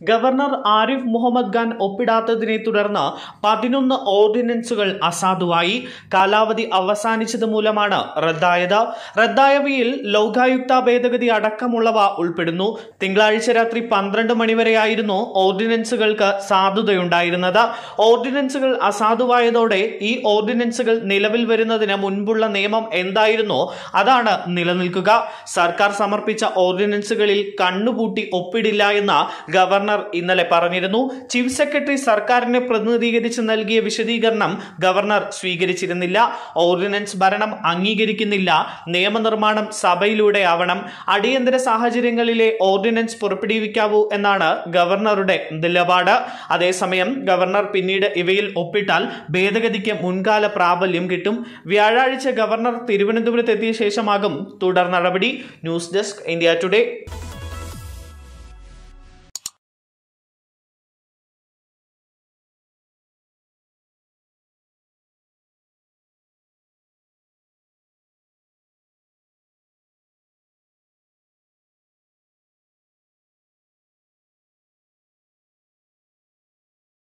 governor Arif Muhammad Khan ഒപ്പിടാത്തതിനെ തുടർന്ന് പതിനൊന്ന് ഓർഡിനൻസുകൾ അസാധുവായി കാലാവധി അവസാനിച്ചത് മൂലമാണ് റദ്ദായത് റദ്ദായവയിൽ ലോകായുക്ത ഭേദഗതി അടക്കമുള്ളവ ഉൾപ്പെടുന്നു തിങ്കളാഴ്ച രാത്രി പന്ത്രണ്ട് മണിവരെയായിരുന്നു ഓർഡിനൻസുകൾക്ക് സാധുതയുണ്ടായിരുന്നത് ഓർഡിനൻസുകൾ അസാധുവായതോടെ ഈ ഓർഡിനൻസുകൾ നിലവിൽ വരുന്നതിന് മുൻപുള്ള നിയമം എന്തായിരുന്നോ അതാണ് നിലനിൽക്കുക സർക്കാർ സമർപ്പിച്ച ഓർഡിനൻസുകളിൽ കണ്ണുപൂട്ടി ഒപ്പിടില്ല എന്ന് ഗവർണർ ഇന്നലെ പറഞ്ഞിരുന്നു ചീഫ് സെക്രട്ടറി സർക്കാരിനെ പ്രതിനിധീകരിച്ച് നൽകിയ വിശദീകരണം ഗവർണർ സ്വീകരിച്ചിരുന്നില്ല ഓർഡിനൻസ് ഭരണം അംഗീകരിക്കുന്നില്ല നിയമനിർമ്മാണം സഭയിലൂടെ ആവണം അടിയന്തര സാഹചര്യങ്ങളിലെ ഓർഡിനൻസ് പുറപ്പെടുവിക്കാവൂ എന്നാണ് ഗവർണറുടെ നിലപാട് അതേസമയം ഗവർണർ പിന്നീട് ഇവയിൽ ഒപ്പിട്ടാൽ ഭേദഗതിക്ക് മുൻകാല പ്രാബല്യം കിട്ടും വ്യാഴാഴ്ച ഗവർണർ തിരുവനന്തപുരത്ത് എത്തിയ ശേഷമാകും തുടർ നടപടി ന്യൂസ് ഡെസ്ക് ഇന്ത്യ ടുഡേ